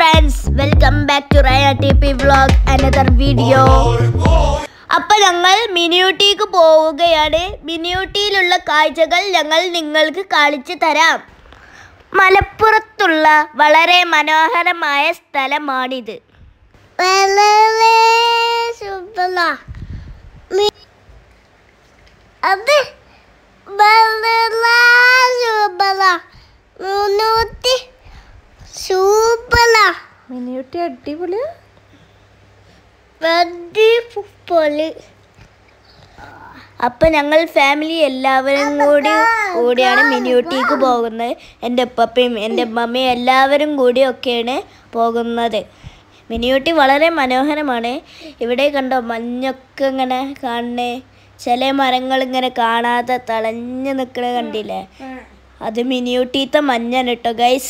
Friends welcome back to Raya T P vlog another video അപ്പൊ ഞങ്ങൾ മിനിയൂട്ടിക്ക് പോവുകയാണ് മിനിയൂട്ടിയിലുള്ള കാഴ്ചകൾ ഞങ്ങൾ നിങ്ങൾക്ക് കാണിച്ചു തരാം മലപ്പുറത്തുള്ള വളരെ മനോഹരമായ സ്ഥലമാണിത് അത് മുന്നൂറ്റി സൂപ്പറാ മിനിയൂട്ടി അടിപൊളിയാ പൊളി അപ്പൊ ഞങ്ങൾ ഫാമിലി എല്ലാവരും കൂടി കൂടിയാണ് മിനിയൂട്ടിക്ക് പോകുന്നത് എൻ്റെ ഉപ്പപ്പയും എൻ്റെ മമ്മയും എല്ലാവരും കൂടി ഒക്കെയാണ് പോകുന്നത് മിനിയൂട്ടി വളരെ മനോഹരമാണ് ഇവിടെ കണ്ടോ മഞ്ഞൊക്കെ ഇങ്ങനെ കാണണേ ചില മരങ്ങൾ ഇങ്ങനെ കാണാതെ തളഞ്ഞു നിൽക്കണ കണ്ടില്ലേ അത് മിനിയൂട്ടിത്തെ മഞ്ഞാണ് കേട്ടോ ഗൈസ്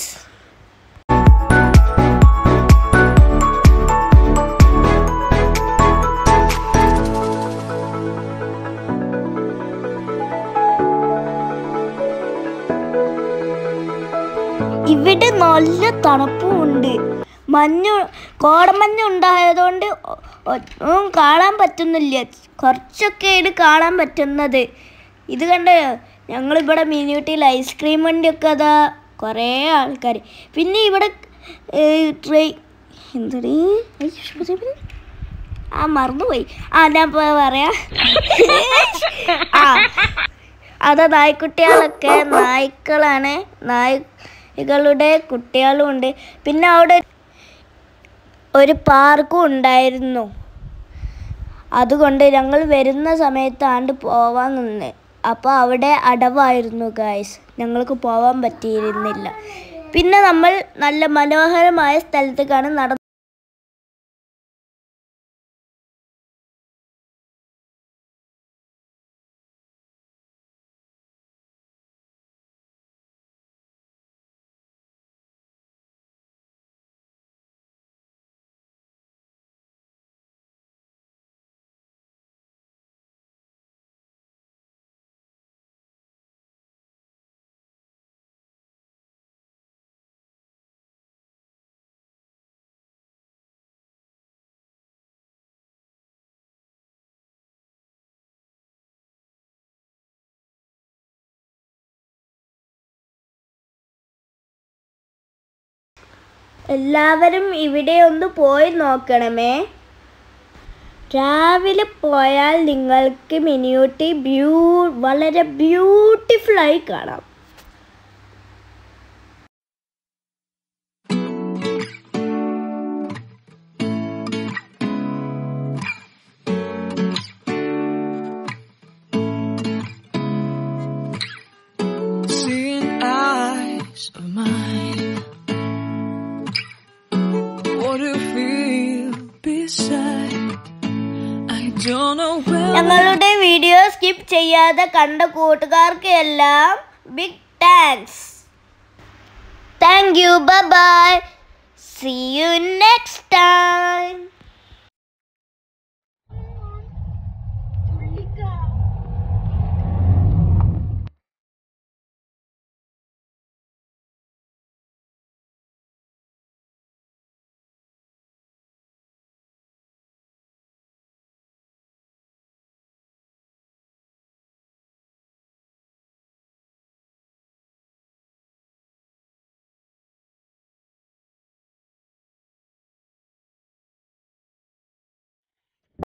ഇവിടെ നല്ല തണുപ്പും ഉണ്ട് മഞ്ഞ് കോടമഞ്ഞ് ഉണ്ടായതുകൊണ്ട് ഒ- ഒന്നും കാണാൻ പറ്റുന്നില്ല കുറച്ചൊക്കെയാണ് കാണാൻ പറ്റുന്നത് ഇത് കണ്ടോ ഞങ്ങളിവിടെ മിനിയൂട്ടിയിൽ ഐസ്ക്രീം വണ്ടിയൊക്കെ അതാ കുറേ ആൾക്കാർ പിന്നെ ഇവിടെ ട്രെയിൻ എന്തടി ആ മറന്നുപോയി ആ ഞാൻ ഇപ്പൊ പറയാ ആ അതാ നായ്ക്കുട്ടികളൊക്കെ നായ്ക്കളാണ് നായ്ക്കളുടെ കുട്ടികളും ഉണ്ട് പിന്നെ അവിടെ ഒരു പാർക്കും ഉണ്ടായിരുന്നു അതുകൊണ്ട് ഞങ്ങൾ വരുന്ന സമയത്ത് ആണ്ട് പോവാൻ നിന്ന് അപ്പോൾ അവിടെ അടവായിരുന്നു ഗായ്സ് ഞങ്ങൾക്ക് പോവാൻ പറ്റിയിരുന്നില്ല പിന്നെ നമ്മൾ നല്ല മനോഹരമായ സ്ഥലത്തേക്കാണ് നട എല്ലാവരും ഇവിടെ ഒന്ന് പോയി നോക്കണമേ രാവിലെ പോയാൽ നിങ്ങൾക്ക് മിനിയൂട്ടി ബ്യൂ വളരെ ബ്യൂട്ടിഫുൾ ആയി കാണാം Seeing eyes of mine. What do you feel beside? I don't know where. ഞങ്ങളുടെ വീഡിയോ സ്കിപ്പ് ചെയ്യാതെ കണ്ട കൂട്ടുകാർക്ക് എല്ലാം big thanks thank you bye see you next time